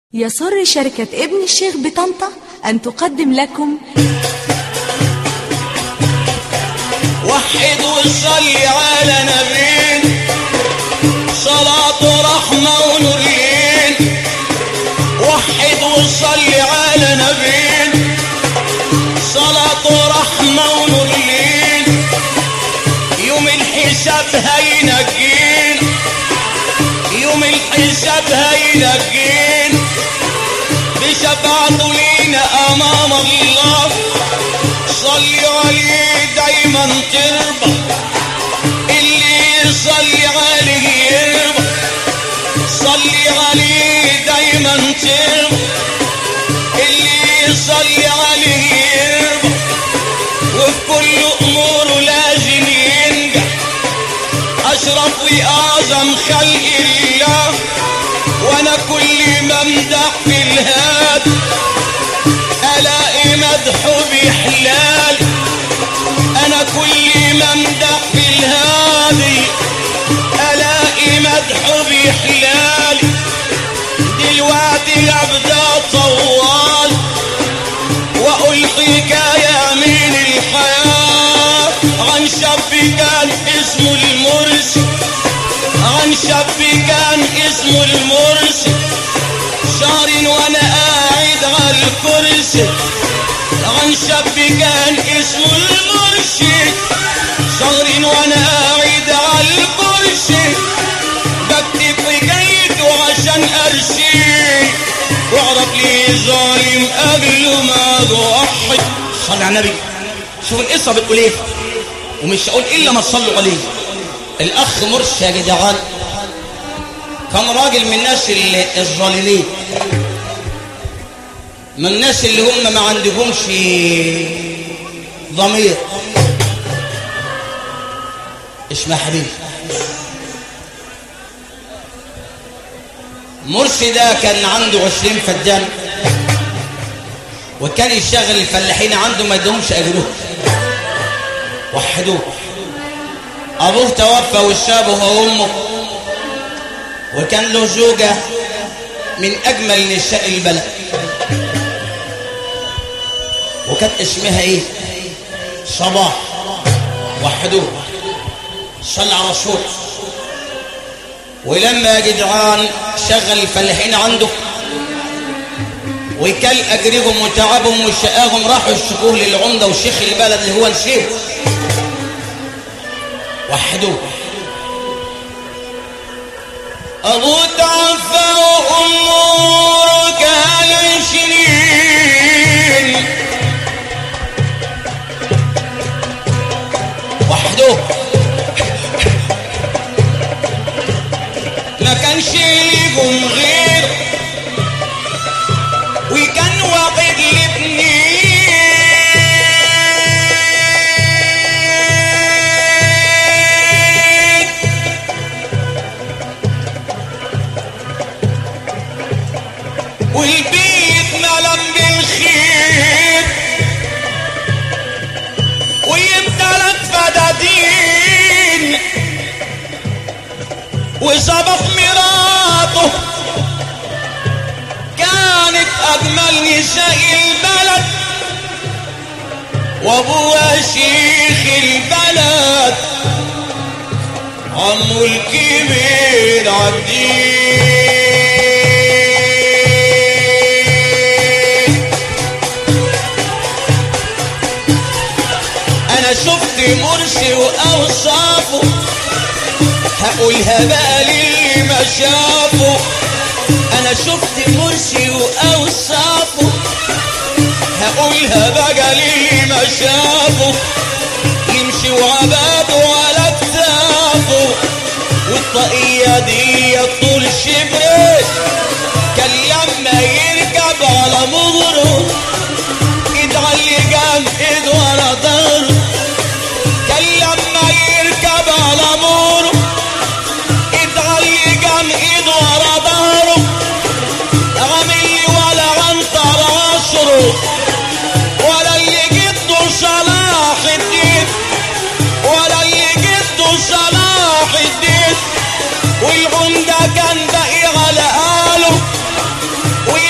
يسر شركة ابن الشيخ بطنطا أن تقدم لكم وحد وصلي على نبينا صلاة رحمة ونورين وحد وصلي على نبينا صلاة رحمة ونورين يوم الحساب هينجين يوم الحساب هينجين بشفاعته لينا أمام الله صلي عليه دايما تربى اللي يصلي عليه يربى صلي عليه دايما تربى اللي يصلي عليه يربى وفي كل اموره لازم ينجح اشرف واعظم خلق الله وانا كل ما امدح في الهاد الاقي مدحه بحلال انا كل ما امدح في الهادي الاقي مدحه بحلال دلوقتي ابدا طوال واقول حكايه من الحياه عن شاب كان اسمه المرسي عن شاب كان اسمه المرسي شهر وانا قاعد على الكرسي عن شاب كان اسمه المرشد شهر وانا قاعد على الكرسي بكتب حكايته عشان ارشيه واعرف لي ظالم قبل ما ضحي صلي على النبي شوف القصه بتقول ايه ومش هقول الا ما تصلوا عليه الاخ مرسي يا جدعان كان راجل من الناس اللي- الظالمين من الناس اللي هم ما عندهمش ضمير اسمع حبيبي مرسي ده كان عنده عشرين فدان وكان يشتغل الفلاحين عنده ما يدهمش اجرهم وحدوه ابوه توفى وسابه هو وامه وكان له زوجة من أجمل نساء البلد وكانت اسمها إيه؟ صباح وحدوه صلى على رسول ولما يا جدعان شغل الفلاحين عنده وكل أجرهم وتعبهم وشقاهم راحوا يشتكوه للعمدة وشيخ البلد اللي هو نسيب وحدوه أبو تعفى وأمورك عشرين وحده ما كانش ليهم غير وكان واحد لابنين والبيت ملم بالخير ويمتلك فدادين وظبط مراته كانت أجمل نساء البلد وأبوها شيخ البلد عمو الكبير عبدين انا شفت مرسي واوصافه هقولها بقى للي ما شافه انا شفت مرسي واوصافه هقولها بقى للي ما شافه يمشي وعباده على كتافه والطاقية دي طول شبرت كان لما يركب على مغره ايد على اللي جنب ايد ورا ظهره كان لما يركب على موره ايد على اللي جنب ايد ورا ظهره عامل لي ولا عنتر عصره ولا اللي جده صلاح الدين ولا اللي جده صلاح الدين والعمدة كان باقي على قاله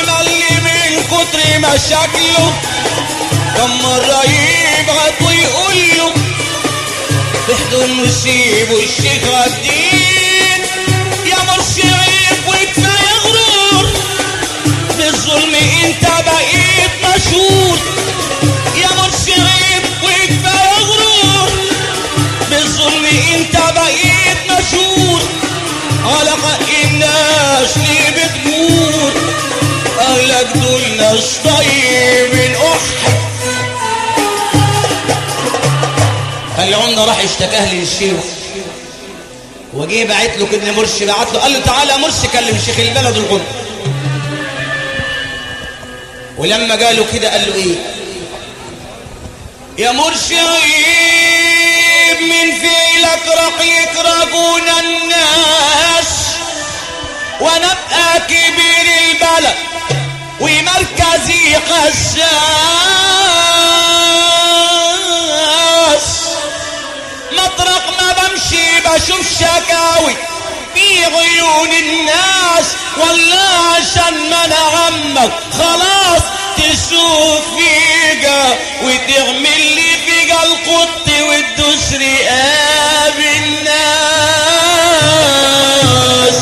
مشاكله كم مرة يبعت ويقول له تحضن وسيب والشيخ الدين يا مرشعيب وكفاية غرور بالظلم انت بقيت مشهور يا مرشعيب وكفاية غرور بالظلم انت بقيت مشهور على حق الناس ليه بتموت اهلك دول ناس طيبين احد فالعمده راح اشتكاه للشيخ وجه بعت له كده مرشي بعت له قال له تعالى يا مرشي كلم شيخ البلد الغد ولما قالوا كده قال له ايه يا مرشي عيب من فيلك راح يكرهون الناس وانا ابقى كبير البلد ومركزي قساس مطرق ما بمشي بشوف شكاوي في عيون الناس والله عشان ما انا عمك خلاص تشوف فيجا وتعمل لي فيجا القط وتدوس رقاب الناس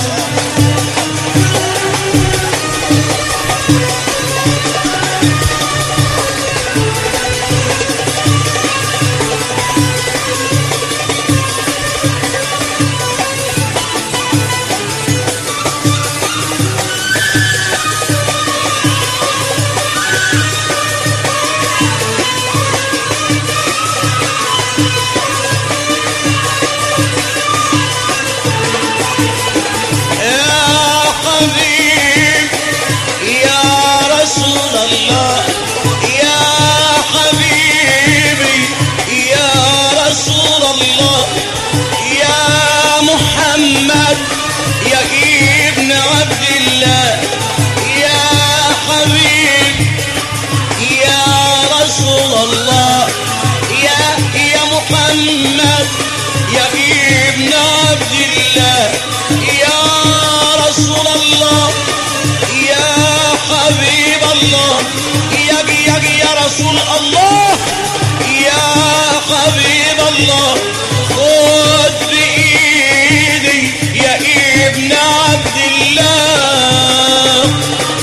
يا حبيب يا رسول الله يا حبيبي يا رسول الله يا محمد يا ابن عبد الله يا حبيب يا رسول الله يا يا محمد يا ابن عبد الله يا رسول الله يا حبيب الله يا يا يا رسول الله يا حبيب الله خذ بإيدي يا ابن عبد الله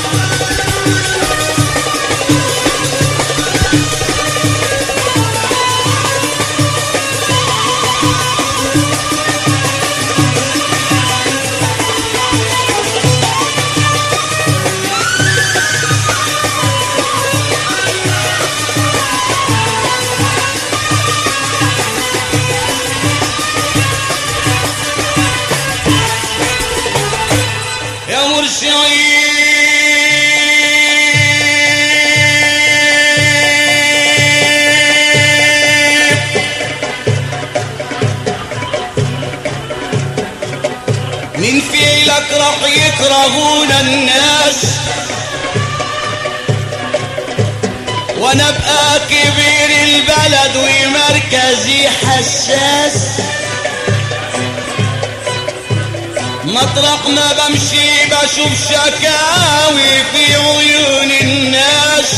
يا مرشعين من فعلك راح يكرهون الناس وانا ابقى كبير البلد ومركزي حساس مطرق ما بمشي بشوف شكاوي في عيون الناس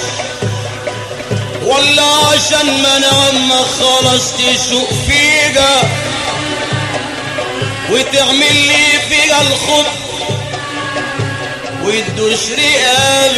والله عشان ما نعم خلص تسوق فيها وتعمل لي فيها الخط وتدوس رقاب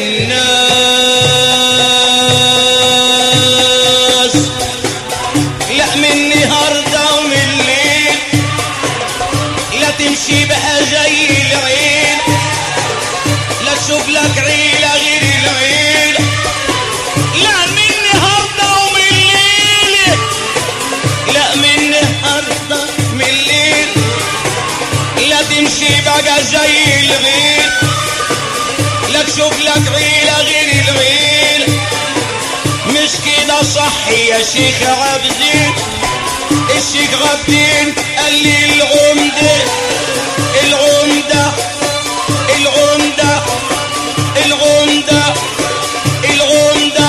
الناس لا من النهارده ومن الليل لا تمشي بقى زي العين لا تشوف لك عيلة غير العيلة لا من النهاردة ومن الليل لا من النهاردة من الليل لا تمشي بقى زي الغيل لا تشوف لك عيلة غير العيل مش كده صح يا شيخ عبدين الشيخ عبدين قال لي العمدة العمدة العمدة العمدة العمدة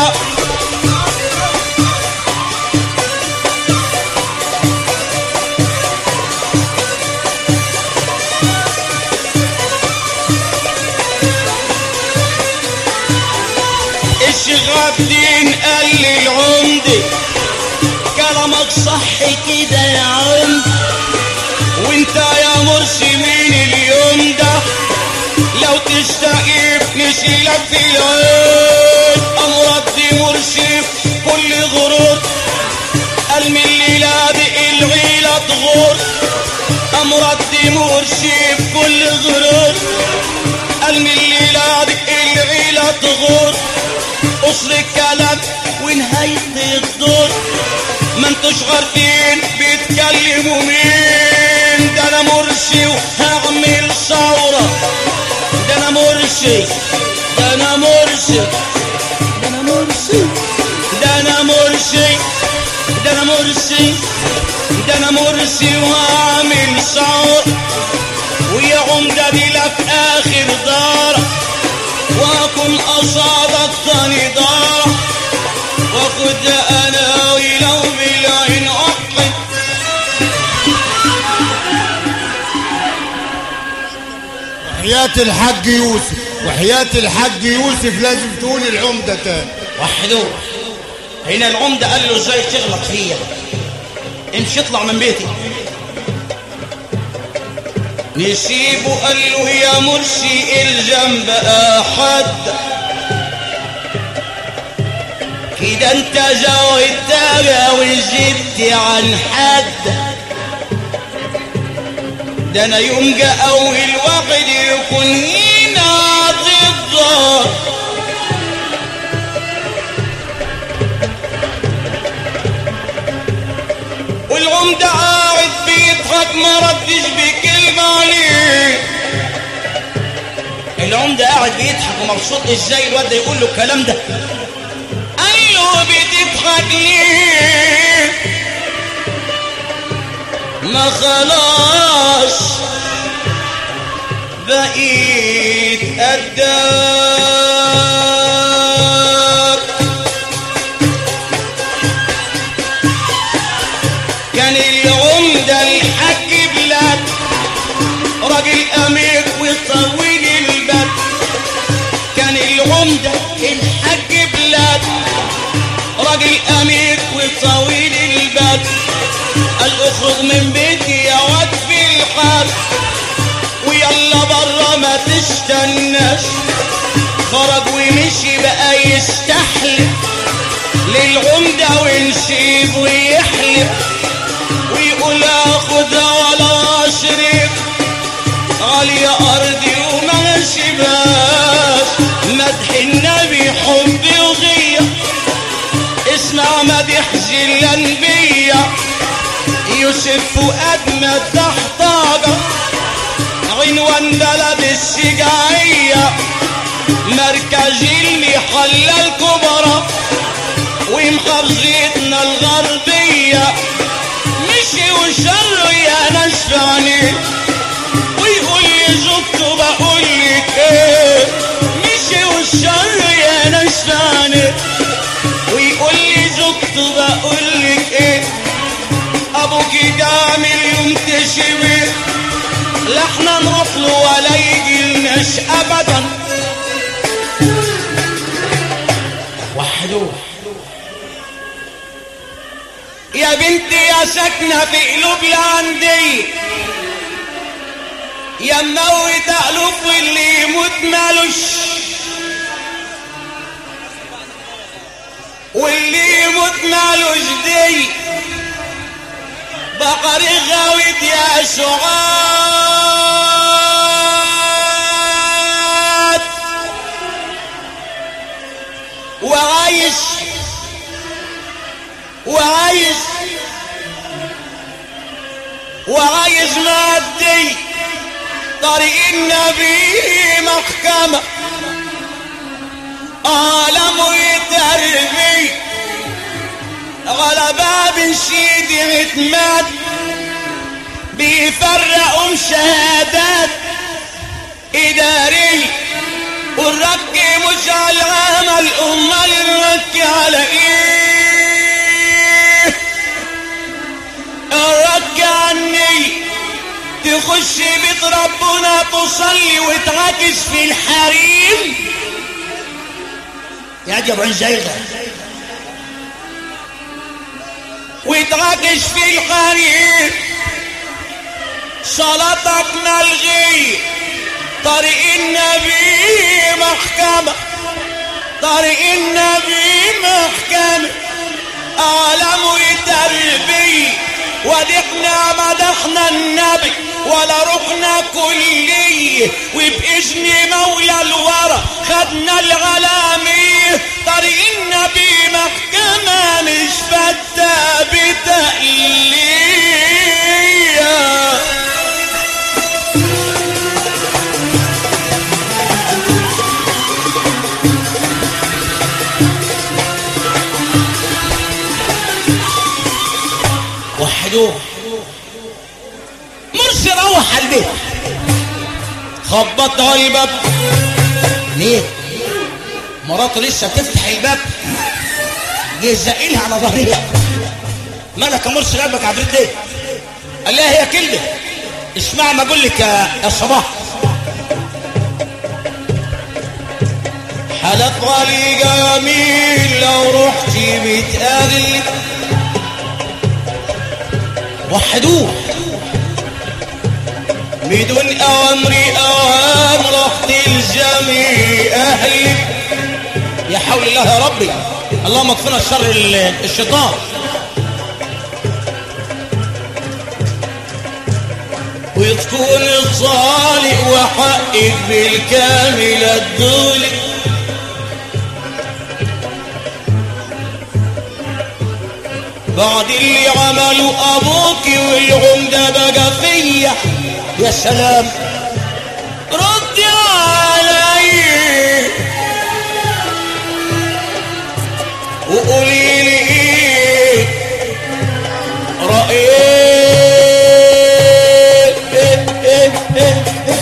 غابدين قال لي العمدة كلامك صح كده يا عم وانت يا مرسي من اليوم ده لو تستقيم نشيلك في العين امرك دي مرسي كل غرور قال من الليلة دي العيلة تغور امرك دي مرسي بكل غرور قال من الليلة دي العيلة تغور قصر الكلام ونهاية الدور ما انتوش عارفين بيتكلموا مين ده انا مرسي وهعمل ثورة ده انا مرسي ده انا مرسي ده انا مرسي ده انا مرسي ده انا مرسي ده انا مرسي وهعمل ثورة ويا عمدة دي لك اخر دار واكون قصادك تاني دار واخد انا ولو بالعين اقعد وحياة الحاج يوسف وحياة الحاج يوسف لازم تقول العمدة تاني وحدوه هنا العمدة قال له ازاي تغلط فيا امشي اطلع من بيتي نسيبه قال له يا مرسي الزم بقى حد كده انت زودتها وزدت عن حد ده انا يوم جاء اول واحد يكون هنا ضده والعمدة قاعد بيضحك ما ردش بكلمة عليه العمدة قاعد بيضحك ومبسوط ازاي الواد ده يقول له الكلام ده قال له بتضحك ليه ما خلاص بقيت قدك كان العمدة الحاج بلاد راجل أمير وطويل البال كان العمدة الحاج بلاد راجل أمير وطويل البال قال اخرج من بيتي يا واد في الحال ويلا برا ما تستناش خرج ومشي بقى يستحلف للعمدة ونسيب ويحلف ويقول اخدها ولا اشرب غالية ارضي وما سيبهاش مدح النبي حب وغية اسمع مدح الانبياء يوسف فؤاد مدح طاقة عنوان بلد السجاعية مركز المحلة الكبرى ومحافظتنا الغربية مشي وشر يا ناس فعني ويقول لي زبط بقول لك ايه مشي والشر يا ناس فعني ويقول لي زبط بقول لك ايه ابوك جامل يوم تشوي لا احنا نروح له ولا يجيلناش ابدا وحدوه يا بنتي يا ساكنة في قلوب عندي يا موت ألوف واللي يموت مالوش واللي يموت مالوش دي بقر غاوت يا سعاد وعايش وعايز وعايز مادي طريق النبي محكمة عالم يتربي على باب سيدي عتماد بيفرقوا شهادات إداري والرك مش على العمل أمال الرك على إيه الرك عني تخش بيت ربنا تصلي وتعاكس في الحريم يا العيد يا ابو عين زايغه وتراكش في القريب صلاتك نلغي طريق النبي محكمة طريق النبي محكمة عالم وتربية ودقنا مدحنا النبي ولا رحنا كلية وبإذن مولى الورى خدنا الغلامية طريق النبي محكمة مش فتة بتقلية وحدوه مرسي روح على البيت خبط على الباب ليه مراته لسه بتفتح الباب جه زقيلها على ظهرها مالك يا مرسي قلبك عفريت ليه قال لها هي كلمه اسمع ما اقول لك يا يا صباح حلف غالي جميل لو رحتي بتقابل وحدوه بدون أوامري أوام رحت الجميع أهلي يا حول الله يا ربي اللهم اكفنا شر ال- الشيطان وتكون الصالح وحقك بالكامل الدولي بعد اللي عملوا ابوك والعمدة بقى فيا يا سلام رد علي وقولي لي ايه رأيك إيه إيه إيه إيه.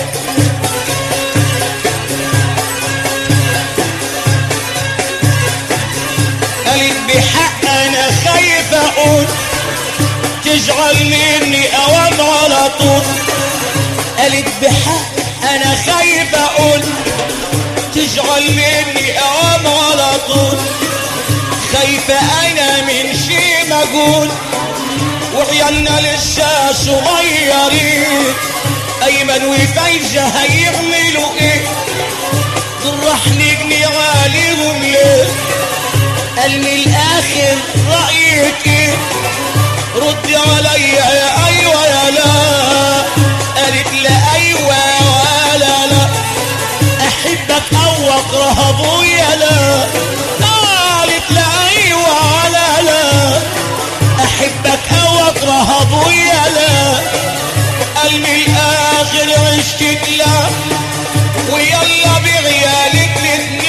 قالت بحق انا خايف اقول تجعل مني اوام على طول قالت بحق انا خايف اقول تجعل مني اوام على طول خايفة انا من شي ما اقول وعيالنا لسه صغيرين ايمن وفايزة هيعملوا ايه دول راح نجني عليهم ليه قال من الاخر رايك ايه ردي عليا يا ايوه يا لا قالت لا ايوه ولا لا احبك او اكره ابويا لا قالت لا ايوه ولا لا احبك او اكره ابويا لا قال من الاخر عشتك لا ويلا بعيالك الاتنين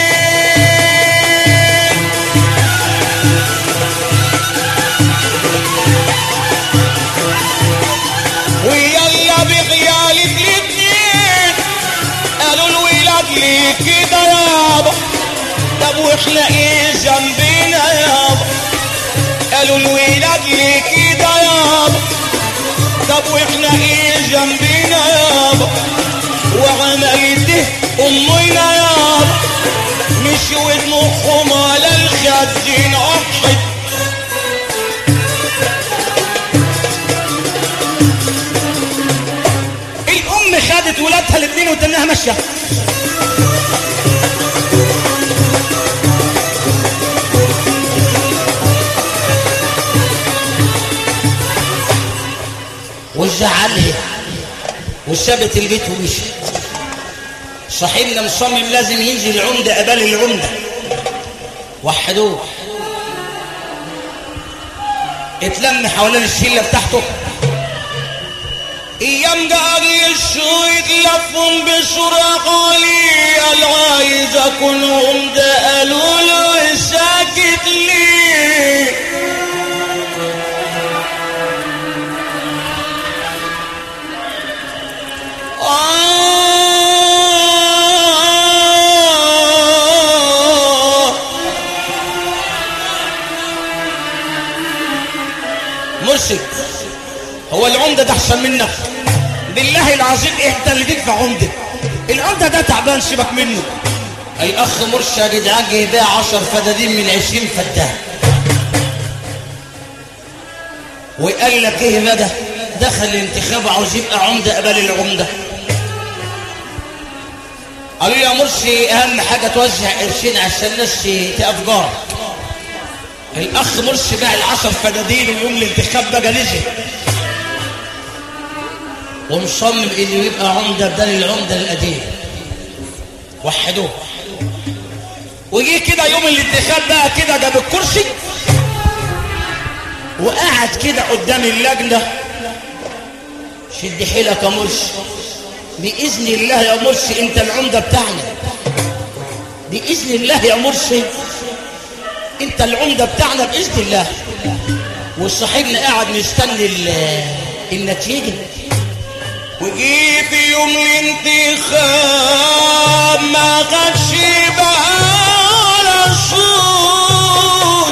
ويلا بعيالك الاتنين قالوا الولاد ليه كده يابا طب واحنا ايه ذنبنا يابا قالوا الولاد ليه كده يابا طب واحنا ايه ذنبنا يابا وعملته امنا يابا مش ودموعهم على الخدين احد الام خدت ولادها الاثنين وتنها ماشيه وزعلها وسابت البيت ومشي صاحبنا مصمم لازم ينزل عمده قبل العمده وحدوه اتلم حوالين الشله بتاعته ايام قاضي السويد لفهم بسرعة علي قال عايز اكون عمدة قالوا له ساكت ليه آه مرشد هو العمدة ده احسن منك بالله العظيم انت اللي تدفع عمدة العمدة ده تعبان سيبك منه الاخ مرشد يا جدعان جه يبيع 10 فدادين من 20 فدان وقال لك ايه بقى دخل الانتخاب عاوز يبقى عمده قبل العمده قالوا لي يا مرسي اهم حاجه توزع قرشين عشان الناس تقف جارك الاخ مرسي باع العشر فدادين ويوم الانتخاب بقى نزل ومصمم انه يبقى عمده بدل العمده القديم وحدوه وجي كده يوم الانتخاب بقى كده جاب الكرسي وقعد كده قدام اللجنه شد حيلك يا مرسي باذن الله يا مرسي انت العمده بتاعنا باذن الله يا مرسي انت العمده بتاعنا باذن الله وصاحبنا قاعد مستني ال- النتيجه وجي في يوم الانتخاب ما خدش بقى على صوت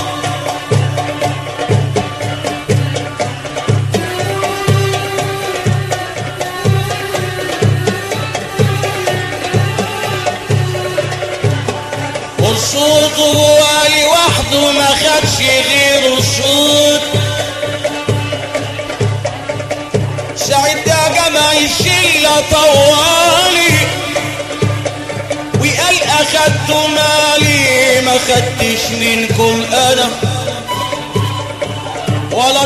والصوت هو لوحده ما خدش غير الصوت ساعتها جمع الشلة طوالي وقال أخدت مالي ما خدتش منكم أنا ولا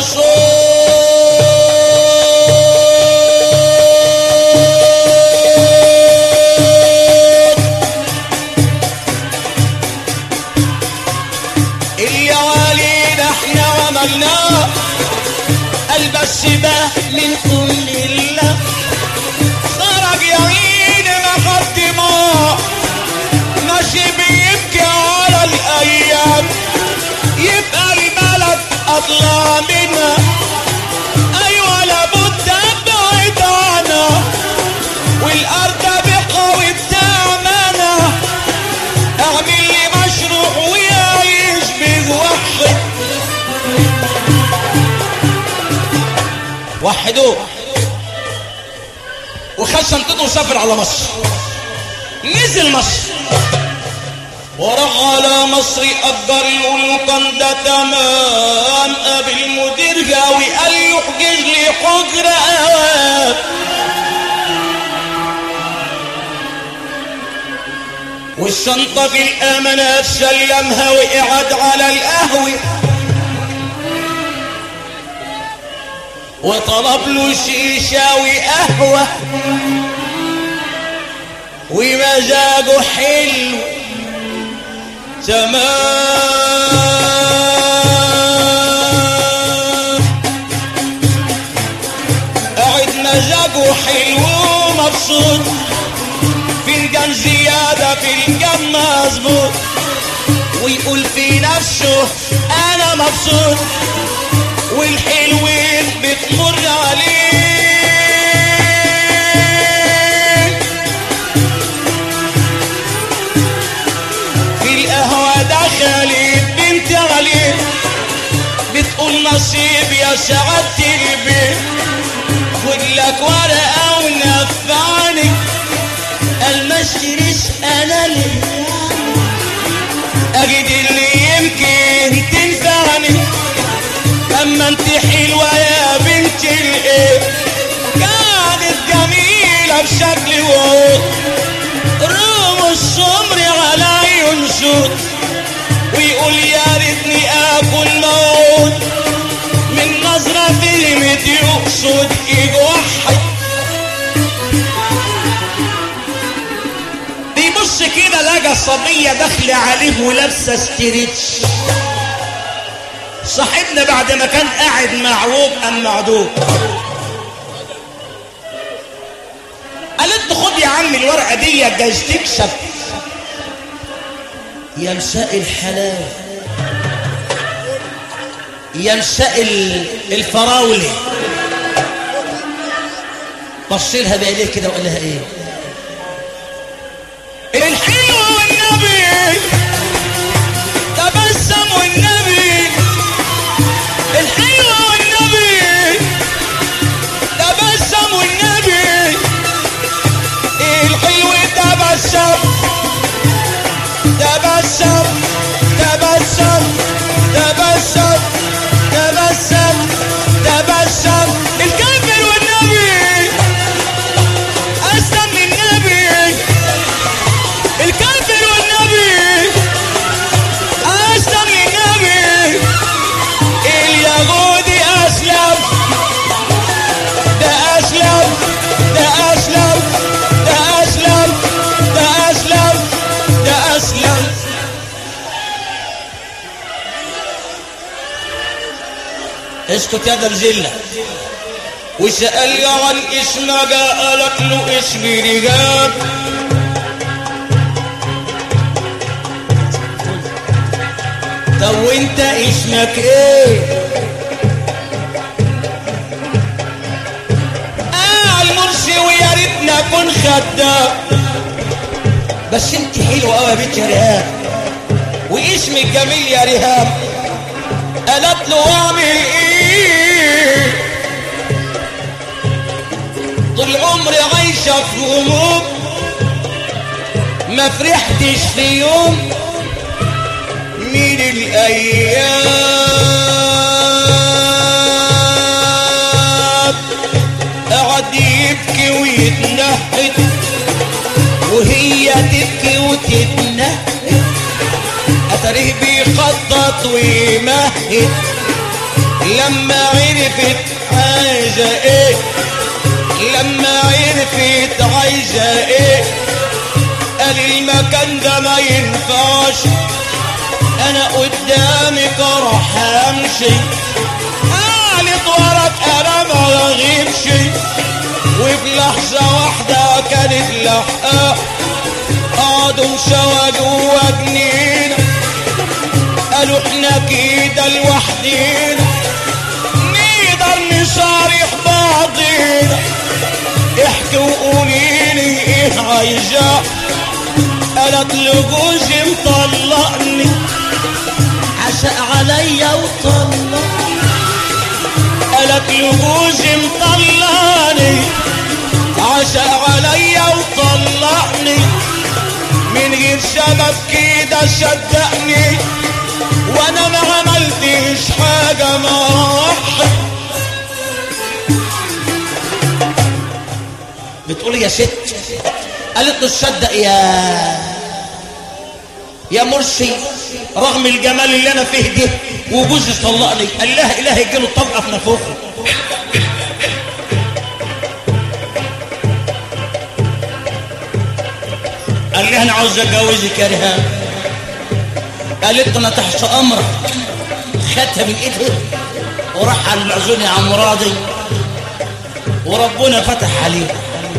صوت اللي علينا احنا وعملناه قال بس بقى منكم لله خرج يا عيني ما خد دماء ماشي بيبكي على الايام يبقى البلد اطلع منها ايوه لابد ابعد عنها والارض بقى وبتعملها اعمل لي مشروع ويعيش بوحد وحدوه وخد شنطته وسافر على مصر نزل مصر وراح على مصر أكبر يقول ده تمام قابل مدير جاوي قال له احجز لي حجرة أوام والشنطة في الأمانة سلمها وقعد على القهوة وطلب له شيشة وقهوة ومزاجه حلو تمام قاعد مزاجه حلو ومبسوط فنجان زيادة فنجان مظبوط ويقول في نفسه أنا مبسوط والحلوين بتمر عليه في القهوة دخلت بنت عليه بتقول نصيب يا سعادة البيت خد لك ورقة ونفعني قال ما اشتريش انا اللي اجد اللي يمكن تنفعني اما انت حلوة يا بنت الايه كانت جميلة بشكل وهو روم السمر على عيون سود ويقول يا ريتني اكل موت من نظرة فهمت يقصد ايد واحد بيبص كده لقى صبية داخلة عليه ولابسة ستريتش صاحبنا بعد ما كان قاعد معوج ام معدوب قالت له خد يا عم الورقة دي جايز تكسب يا مساء الحلال يا مساء ال- الفراولة بص لها بعينيه كده وقال لها ايه الحلو والنبي تبسم والنبي الحلو والنبي تبسم والنبي الحلو تبسم اسكت يا درزلة وسأل عن اسمك قالت له اسمي رجاب طب وانت اسمك ايه آه المرسي ويا ريتنا كن خدام بس انت حلوة قوي يا بنت يا ريهام واسمك جميل يا ريهام قالت له اعمل ايه طول عمري عايشة في غموض ما فرحتش في يوم من الايام قعد يبكي ويتنهد وهي تبكي وتتنهد اتاريه بيخطط ويمهد لما عرفت عايزة ايه لما عرفت عايزة ايه قال المكان ده ما ينفعش انا قدامك راح امشي قالت وراك انا ما رغيبش وفي لحظة واحدة كانت لحقة قعدوا مشوا جوا جنينة قالوا احنا كده لوحدينا نقدر نصارح بعضينا احكي وقوليلي ايه عايزة قالت له جوزي مطلقني عشق عليا وطلقني قالت له جوزي مطلقني عشق عليا وطلقني من غير سبب كده صدقني وانا ما عملتش حاجة معاك بتقول يا ست قالت له تصدق يا يا مرسي رغم الجمال اللي انا فيه ده وجوزي طلقني قال لها اله يجيله الطبقه في نافوخه قال لها انا عاوز اتجوزك يا ريهام قالت له انا تحت امرك خدها من ايدها وراح على المأذون يا عم راضي وربنا فتح عليه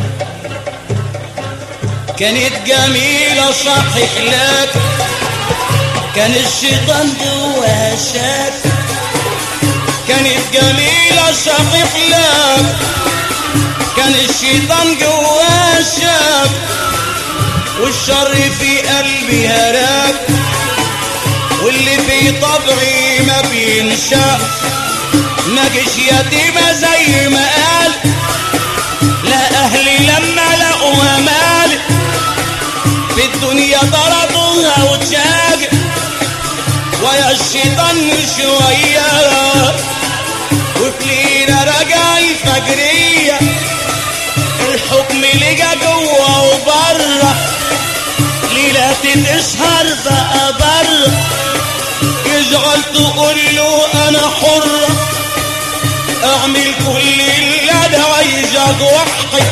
كانت جميلة صحيح لك كان الشيطان جواها شاك كانت جميلة صحيح لك كان الشيطان جواها شاك والشر في قلبي هراك واللي في طبعي ما بينشاف ما جيش يتيمة زي ما قال لا أهلي لما لقوها مال في الدنيا ضربوها وتشاق ويا الشيطان شوية وفلينا رجع الفجرية الحكم لقى جوه وبره ليلة تسهر بقى بره يزعل تقول له انا حرة اعمل كل اللي انا عايزك وحي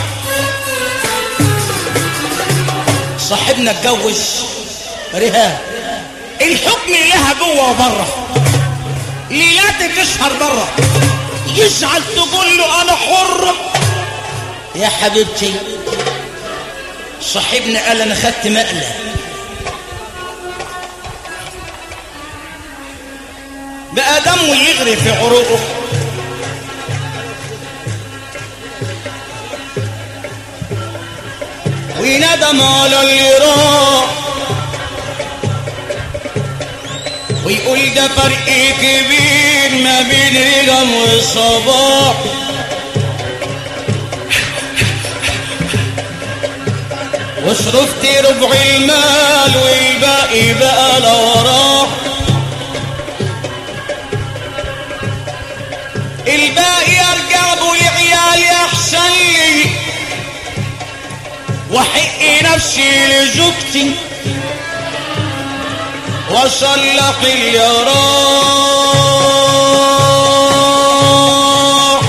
صاحبنا اتجوز ريهام الحكم لها جوه وبره ليلاتك تسهر بره يزعل تقول له انا حر يا حبيبتي صاحبنا قال انا خدت مقلب بقى دمه يغري في عروقه ويندم على اللي راح ويقول ده فرق كبير ما بين رجم وصباح وصرفت ربع المال والباقي بقى لوراه الباقي ارجع ابو العيال احسن لي واحق نفسي لزوجتي واصلح اللي راح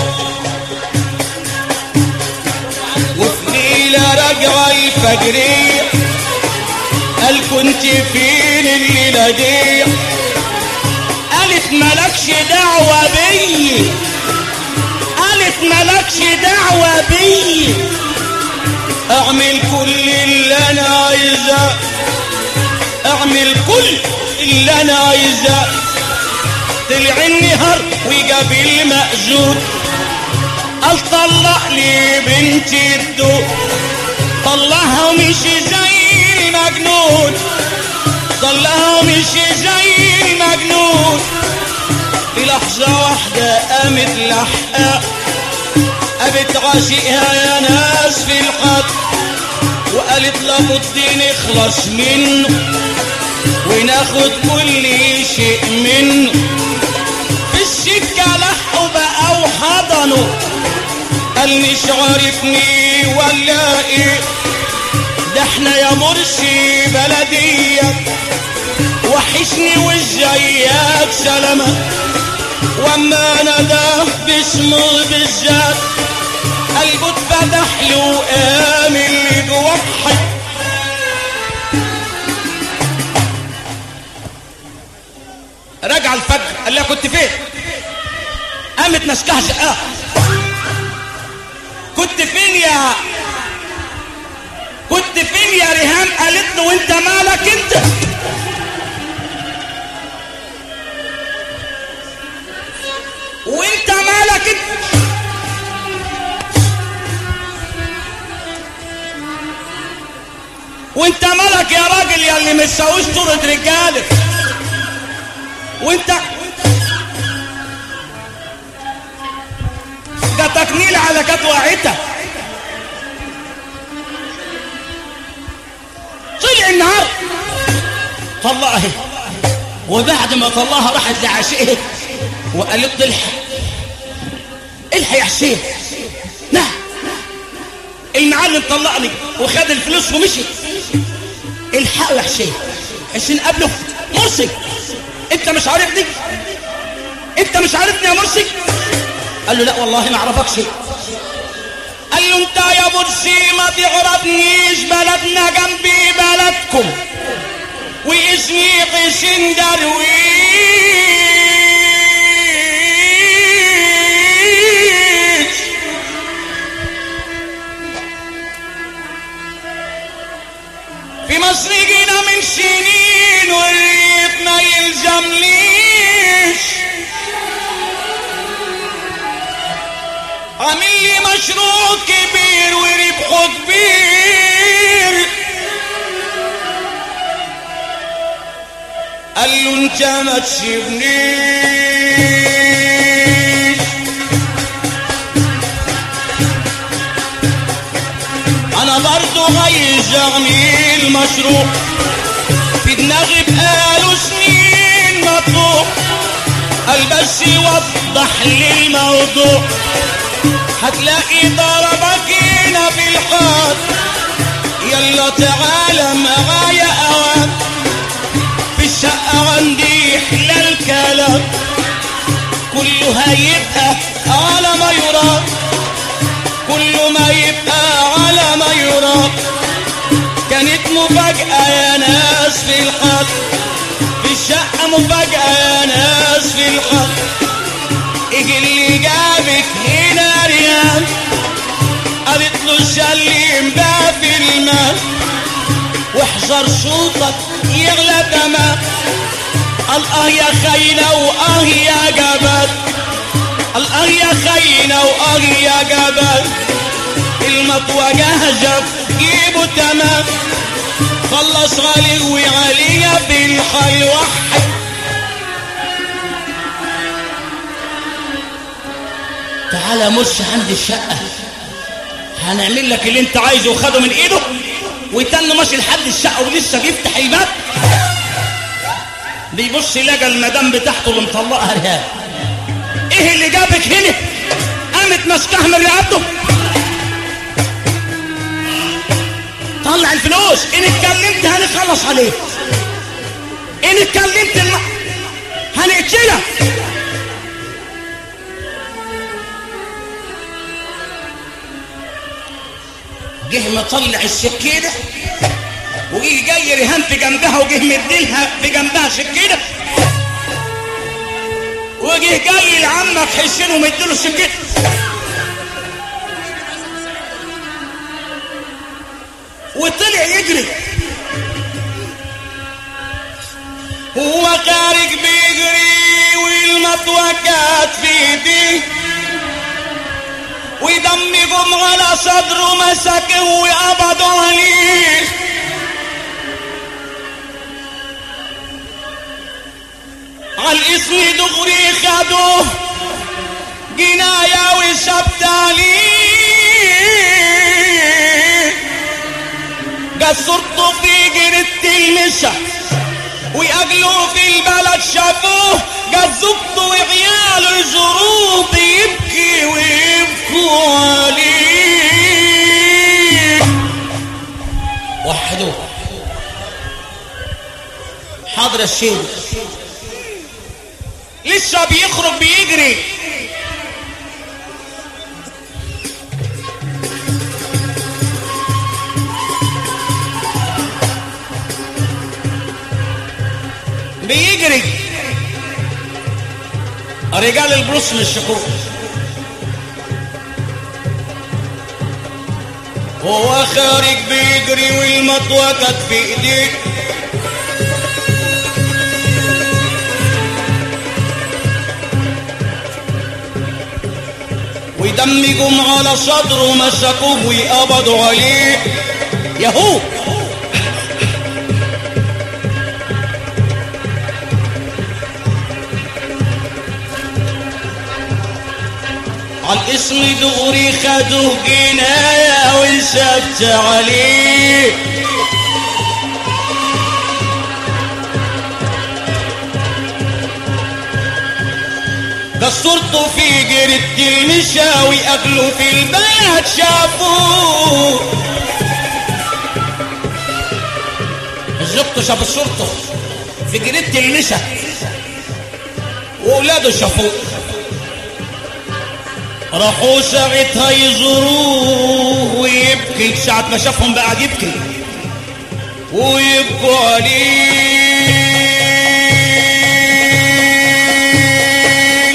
وفي ليله راجعه الفجريه قال كنت انت فين الليلة دي قالت ملكش دعوة بي قالت ملكش دعوة بي اعمل كل اللي انا عايزاه اعمل كل اللي انا عايزاه طلع النهار وجاب المأذون قال طلق لي بنتي الدود طلعها ومشي زي المجنون طلعها ومشي زي المجنون في لحظة واحدة قامت لحقة قامت عاشقها يا ناس في القط وقالت لابد نخلص منه وناخد كل شيء منه في السكة لحقوا بقى وحضنوا قال مش عارفني ولا ايه ده احنا يا مرسي بلدية وحشني وازيك سلامة واما نداه باسمه بالذات قلبه اتفتح له وقام اللي جوحد رجع الفجر قال لها كنت فين قامت ماسكاها شقاها كنت فين يا كنت فين يا ريهام قالت له وانت مالك انت وانت مالك انت وانت مالك يا راجل يا اللي متساويش طولة رجالك وانت جاتك نيل على كانت وقعتك طلع النهار طلقها اهي وبعد ما طلقها راحت لعشقها وقالت له الحق الحق يا حسين نعم المعلم طلقني وخد الفلوس ومشي الحقوا يا حسين حسين قبله مرسي انت مش عارفني انت مش عارفني يا مرسي قال له لا والله ما اعرفكش قال له انت يا مرسي ما تعرفنيش بلدنا جنبي بلدكم واسمي حسين درويش في مصر جينا من سنين والريف ما يلزمنيش عامل لي مشروع كبير وربحه كبير قال له انت ما تسيبنيش انا برضو عايز اعمل مشروع في دماغي بقاله سنين مطروح قال بس يوضح لي الموضوع هتلاقي ضربك هنا في الحار يلا تعالى معايا اوام في الشقة عندي احلى الكلام كله هيبقى على ما يرام كل ما يبقى على ما يرام كانت مفاجأة يا ناس في الخط في الشقة مفاجأة يا ناس في الخط ايه اللي جابك هنا ريان قالت له سلم بقى في المال واحذر صوتك يغلى دمك قال اه يا خاينة واه يا جبل قال اه يا خاينة واه يا جبل المطوى جاهزة جيبه تمام خلص غالي وعليا بالحي وحد تعالى مش عندي الشقة هنعمل لك اللي انت عايزه وخده من ايده ويتن ماشي لحد الشقة ولسه بيفتح الباب بيبص لقى المدام بتاعته اللي مطلقها رهاب ايه اللي جابك هنا قامت ماسكاها من رقبته طلع الفلوس ان اتكلمت هنخلص عليه ان اتكلمت الم... هنقتلك جه مطلع السكينه وجه جاي رهان في جنبها وجه مديلها في جنبها سكينه وجه جاي لعمك حسين ومديله سكينه وطلع يجري هو خارج بيجري والمطوة كانت في ايديه ودمجهم على صدره مسكه وقبضوا عليه على الاسم دغري خدوه جناية وسبت عليه جت صورته في جرة المسا وأجله في البلد شافوه جت زوجته وعياله يزوروه بيبكي ويبكوا عليه وحدوه حاضر يا الشيخ لسه بيخرج بيجري بيجري رجال البروس من الشكوك هو خارج بيجري والمطوة كانت في ايديه ويدمجهم على صدره مسكوه ويقبضوا عليه يهو على الاسم دغري خدوه جناية وانسبت عليه دستورته في جرة المشاوي أكله في البلد شافوه زوجته شاف صورته في جرة المشا وأولاده شافوه راحوا ساعتها يزوروه ويبكي ساعة ما شافهم بقى يبكي ويبكوا عليه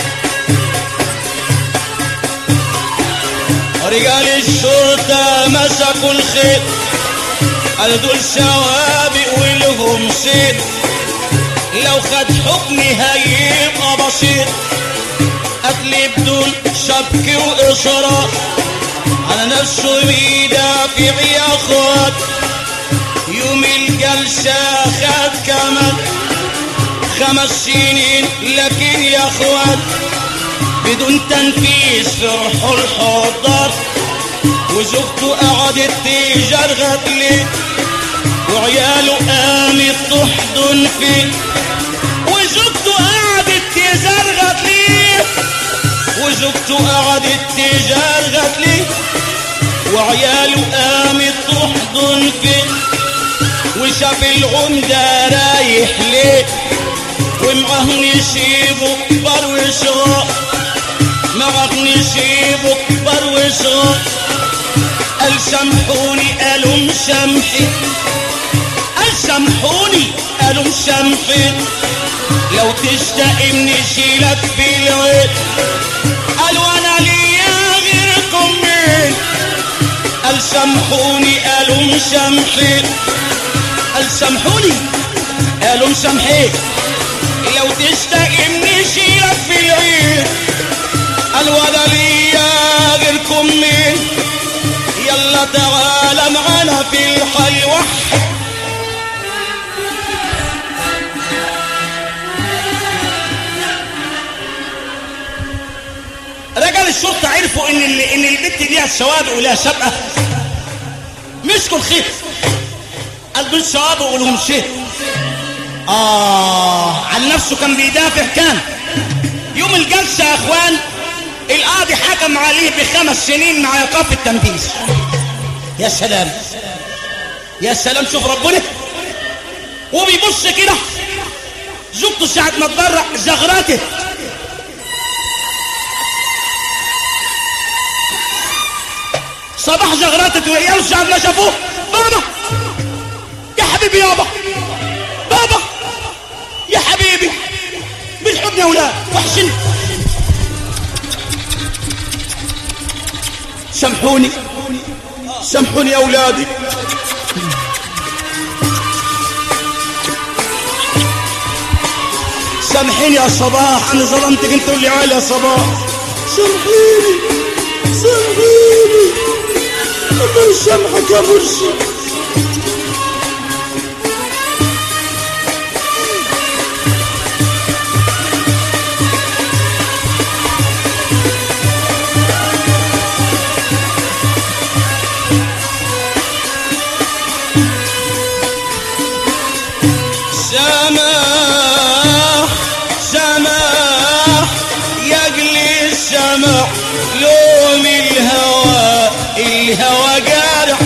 رجال الشرطة مسكوا الخيط قال دول سوابق ولهم صيد لو خد حكمي هيبقى بسيط قتل بدون شبك وإصرار على نفسه بيدافع يا اخوات يوم الجلسة خد كمان خمس سنين لكن يا اخوات بدون تنفيذ فرحوا الحضار وزوجته قعدت تيجر غتلي وعياله قامت تحضن فيه وزوجته قعدت تزرغت ليه وزوجته قعدت تزرغت ليه وعياله قامت تحضن فيه وشاف العمدة رايح ليه ومعه نسيبه كبر وصغار معه نسيبه كبر وصغار قال سامحوني قالوا مسامحي قال سامحوني قالوا مسامحي لو تشتاق من شيلك في الوقت قالوا انا ليا غيركم مين قال سامحوني قالوا مسامحين قال سامحوني قالوا مسامحين لو تشتاق من شيلك في العيد قال ولا ليا غيركم مين يلا تعالى معانا في الحي وحد رجال الشرطة عرفوا ان ال- ان البت ليها سوابق وليها سابقة مسكوا الخيط قال دول سوابق ولهم شيء اه عن نفسه كان بيدافع كان يوم الجلسة يا اخوان القاضي حكم عليه بخمس سنين مع ايقاف التنفيذ يا سلام يا سلام شوف ربنا وبيبص كده زوجته ساعة ما تبرع زغرته صباح زغرته وعياله ساعة ما شافوه بابا قلبي يابا بابا يا حبيبي بالحضن يا ولاد وحشني سامحوني سامحوني يا اولادي سامحيني يا صباح انا ظلمتك انت واللي عالي يا صباح سامحيني سامحيني الله يسامحك يا مرسي سماح سماح يقلي السماح لون الهوى الهوى جارح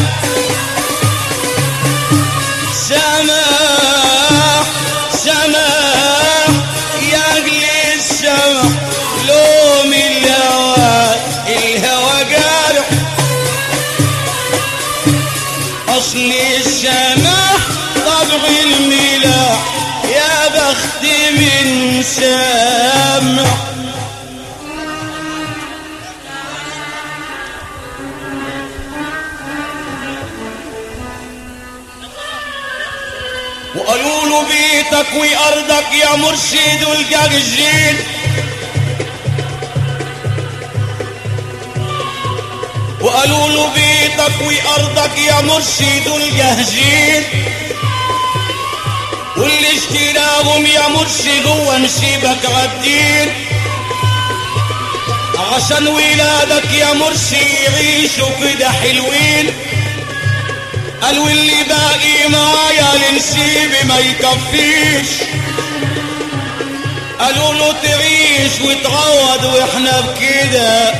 سماح سماح يقلي السماح لوم الهوى الهوى جارح أصل السماح طبع الملاح يا بخت من سامح وقالوا له بيتك وأرضك يا مرشد والجاجين وقالوا له بيتك وأرضك يا مرشد والجاهزين واللي اشتراهم يا مرشد هو نسيبك عالدين عشان ولادك يا مرسي يعيشوا كده حلوين قال واللي باقي معايا لنسيبي ما يكفيش قالوا له تعيش وتعوض واحنا بكده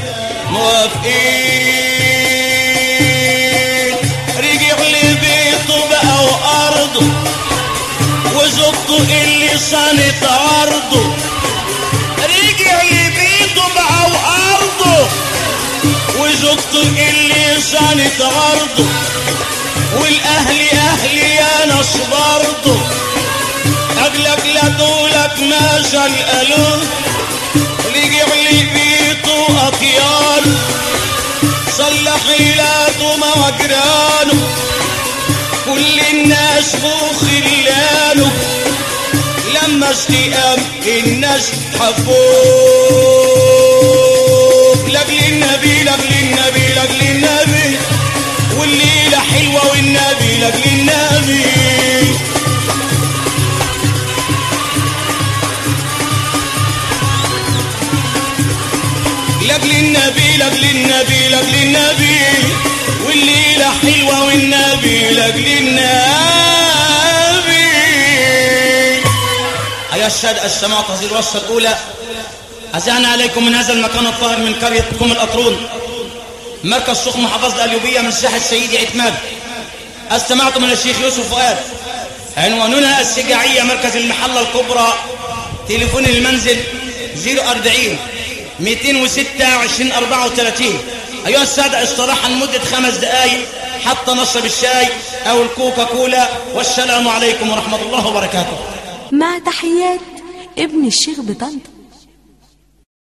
موافقين رجع لبيته بقى وارضه وزوجته اللي صانت عرضه رجع لبيته بقى وارضه وزوجته اللي صانت عرضه والاهل اهلي يا ناس برضه اجلك لا دولك ما قالوا رجع لبيته اطيان صلح عيلاته مع جيرانه كل الناس وخلانه لما استقام الناس حبوه لاجل النبي لاجل النبي لاجل النبي والليله حلوه والنبي لاجل النبي لاجل النبي لاجل النبي لاجل النبي والليله حلوه والنبي لاجل النبي أيها السادة السماء هذه الوصفة الأولى أزعنا عليكم من هذا المكان الطاهر من قرية كوم الأطرون مركز سوق محافظة الأليوبية من ساحة سيدي عتماد استمعتم من الشيخ يوسف فؤاد عنواننا السجاعية مركز المحلة الكبرى تليفون المنزل 040 206 20 34 أيها السادة استراحة لمدة خمس دقائق حتى نشرب الشاي أو الكوكا كولا والسلام عليكم ورحمة الله وبركاته مع تحيات ابن الشيخ بطنطا